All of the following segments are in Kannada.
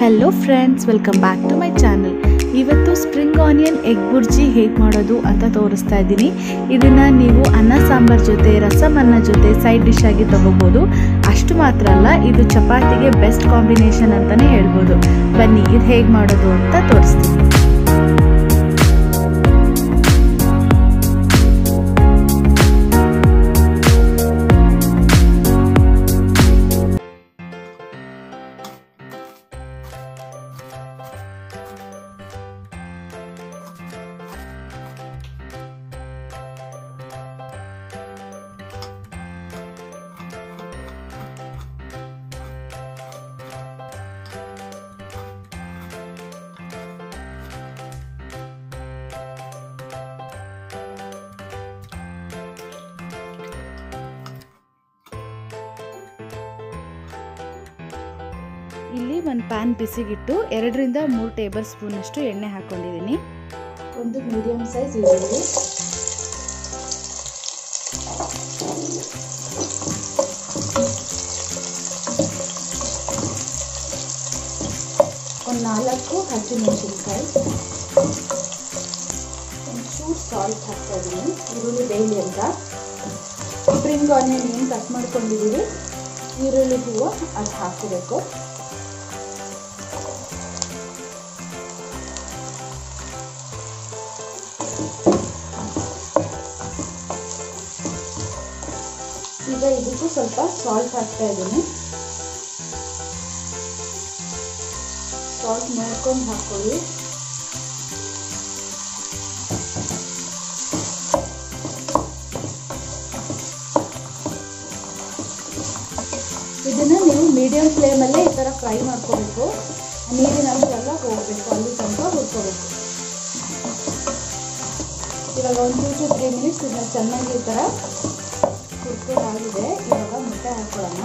hello friends welcome back to my channel ಇವತ್ತು ಸ್ಪ್ರಿಂಗ್ ಆನಿಯನ್ ಎಗ್ ಬುರ್ಜಿ ಹೇಗೆ ಮಾಡೋದು ಅಂತ ತೋರಿಸ್ತಾ ಇದ್ದೀನಿ ಇದನ್ನು ನೀವು ಅನ್ನ ಸಾಂಬಾರ್ ಜೊತೆ ರಸಮ್ ಅನ್ನ ಜೊತೆ ಸೈಡ್ ಡಿಶ್ ಆಗಿ ತಗೋಬೋದು ಅಷ್ಟು ಮಾತ್ರ ಅಲ್ಲ ಇದು ಚಪಾತಿಗೆ ಬೆಸ್ಟ್ ಕಾಂಬಿನೇಷನ್ ಅಂತಲೇ ಹೇಳ್ಬೋದು ಬನ್ನಿ ಇದು ಹೇಗೆ ಮಾಡೋದು ಅಂತ ತೋರಿಸ್ತೀನಿ ಇಲ್ಲಿ ಒಂದು ಪ್ಯಾನ್ ಬಿಸಿಗಿಟ್ಟು ಎರಡರಿಂದ ಮೂರು ಟೇಬಲ್ ಸ್ಪೂನಷ್ಟು ಎಣ್ಣೆ ಹಾಕ್ಕೊಂಡಿದ್ದೀನಿ ಒಂದು ಮೀಡಿಯಂ ಸೈಜ್ ಈರುಳ್ಳಿ ಒಂದು ನಾಲ್ಕು ಹಸಿಮೆಣಸಿನ್ಕಾಯಿ ಒಂಚೂರು ಸಾಲ್ಟ್ ಹಾಕ್ತಾ ಇದ್ದೀನಿ ಈರುಳ್ಳಿ ಬೇಯಲಿ ಅಂತ ಸ್ಪ್ರಿಂಗ್ ಆನಿಯನ್ ಏನು ಕಟ್ ಮಾಡ್ಕೊಂಡಿದ್ದೀವಿ ಈರುಳ್ಳಿ ಹೂವು ಅದು ಹಾಕೋಬೇಕು ಈಗ ಇದಕ್ಕೂ ಸ್ವಲ್ಪ ಸಾಲ್ಟ್ ಹಾಕ್ತಾ ಇದ್ದೀನಿ ಸಾಲ್ಟ್ ನೋಡ್ಕೊಂಡು ಹಾಕೊಳ್ಳಿ ಇದನ್ನ ನೀವು ಮೀಡಿಯಂ ಫ್ಲೇಮಲ್ಲೇ ಈ ಥರ ಫ್ರೈ ಮಾಡ್ಕೋಬೇಕು ನೀರಿನ ಅಂಶ ಎಲ್ಲ ಹೋಗಬೇಕು ಅಲ್ಲಿ ತನಕ ಹುರ್ಕೋಬೇಕು ಇವಾಗ ಒಂದು ಟೂ ಟು ತ್ರೀ ಮಿನಿಟ್ಸ್ ಇದನ್ನ ಚೆನ್ನಾಗಿ ಈ ಥರ ಹುರ್ಕೋದಾಗಿದೆ ಇವಾಗ ಮುಟ್ಟೆ ಹಾಕೊಳ್ಳೋಣ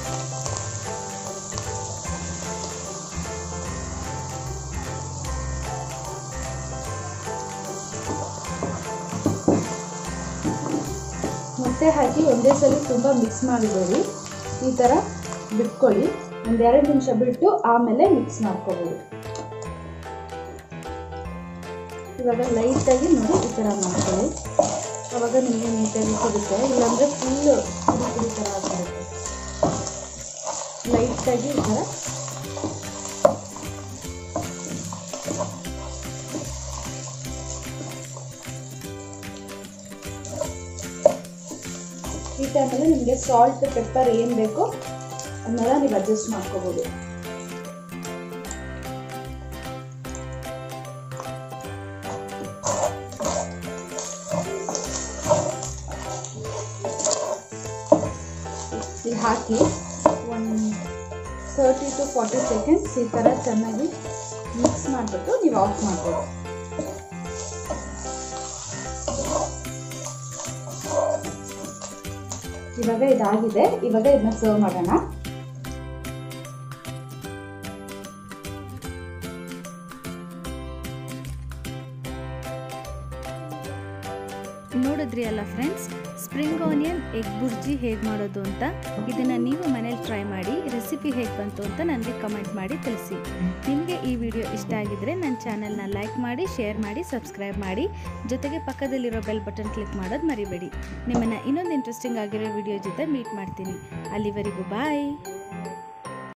ಮೊಟ್ಟೆ ಹಾಕಿ ಒಂದೇ ಸಲ ತುಂಬ ಮಿಕ್ಸ್ ಮಾಡಿದ್ದೀವಿ ಈ ಥರ ಬಿಟ್ಕೊಳ್ಳಿ ಒಂದೆರಡು ನಿಮಿಷ ಬಿಟ್ಟು ಆಮೇಲೆ ಮಿಕ್ಸ್ ಮಾಡ್ಕೋಬೋದು ಇವಾಗ ಲೈಟಾಗಿ ನೋಡಿ ಈ ಥರ ಮಾಡ್ಕೊಳ್ಳಿ ಅವಾಗ ನಿಮಗೆ ನೀಟಾಗಿ ಸಿಗುತ್ತೆ ಇಲ್ಲಾಂದರೆ ಫುಲ್ಲು ಪುಡಿ ಪುಡಿ ಥರ ಆಗಿರುತ್ತೆ ಲೈಟಾಗಿ ಈ ಥರ ಈ ಟೈಮಲ್ಲಿ ನಿಮಗೆ ಸಾಲ್ಟ್ ಪೆಪ್ಪರ್ ಏನು ಬೇಕೋ ಅದನ್ನೆಲ್ಲ ನೀವು ಅಡ್ಜಸ್ಟ್ ಮಾಡ್ಕೋಬೋದು ಇದು ಹಾಕಿ ಒಂದು ತರ್ಟಿ ಟು ಫಾರ್ಟಿ ಸೆಕೆಂಡ್ಸ್ ಈ ಥರ ಚೆನ್ನಾಗಿ ಮಿಕ್ಸ್ ಮಾಡಿಬಿಟ್ಟು ನೀವು ಆಫ್ ಮಾಡ್ಬೋದು ಇವಾಗ ಇದಾಗಿದೆ ಇವಾಗ ಇದನ್ನ ಸರ್ವ್ ಮಾಡೋಣ ನೋಡಿದ್ರಿ ಅಲ್ಲ friends spring onion egg bhurji ಹೇಗೆ ಮಾಡೋದು ಅಂತ ಇದನ್ನು ನೀವು ಮನೇಲಿ ಟ್ರೈ ಮಾಡಿ ರೆಸಿಪಿ ಹೇಗೆ ಬಂತು ಅಂತ ನನಗೆ ಕಮೆಂಟ್ ಮಾಡಿ ತಿಳಿಸಿ ನಿಮಗೆ ಈ ವಿಡಿಯೋ ಇಷ್ಟ ಆಗಿದ್ರೆ ನನ್ನ ಚಾನಲ್ನ ಲೈಕ್ ಮಾಡಿ ಶೇರ್ ಮಾಡಿ ಸಬ್ಸ್ಕ್ರೈಬ್ ಮಾಡಿ ಜೊತೆಗೆ ಪಕ್ಕದಲ್ಲಿರೋ ಬೆಲ್ ಬಟನ್ ಕ್ಲಿಕ್ ಮಾಡೋದು ಮರಿಬೇಡಿ ನಿಮ್ಮನ್ನು ಇನ್ನೊಂದು ಇಂಟ್ರೆಸ್ಟಿಂಗ್ ಆಗಿರೋ ವಿಡಿಯೋ ಜೊತೆ ಮೀಟ್ ಮಾಡ್ತೀನಿ ಅಲ್ಲಿವರೆಗೂ ಬಾಯ್